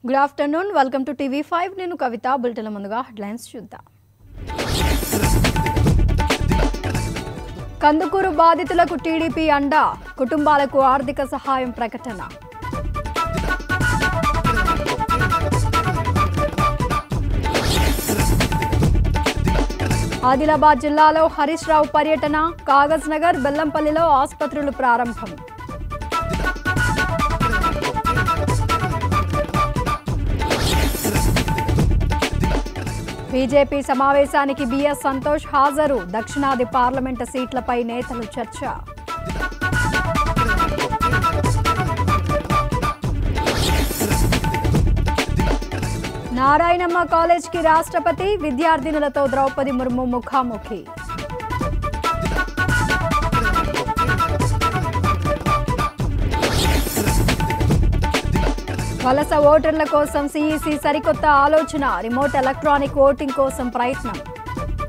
good afternoon welcome to TV five నేను Kavitha bulletin ముందుగా headlines చూద్దాం కందుకూరు బాధితులకు టీడీపీ అండా కుటుంబాలకు ఆర్థిక సహాయం ప్రకటన ఆదిలాబాద్ జిల్లాలో హరీష్ రావు పర్యటన కాగజ్ నగర్ బెల్లంపల్లిలో ఆసుపత్రులు ప్రారంభం బీజేపీ సమావేశానికి బిఎస్ సంతోష్ హాజరు దక్షిణాది పార్లమెంటు సీట్లపై నేతలు చర్చ నారాయణమ్మ కాలేజ్కి రాష్ట్రపతి విద్యార్థినులతో ద్రౌపది ముర్ము ముఖాముఖి వలస ఓటర్ల కోసం సిఈసి సరికొత్త ఆలోచన రిమోట్ ఎలక్ట్రానిక్ ఓటింగ్ కోసం ప్రయత్నం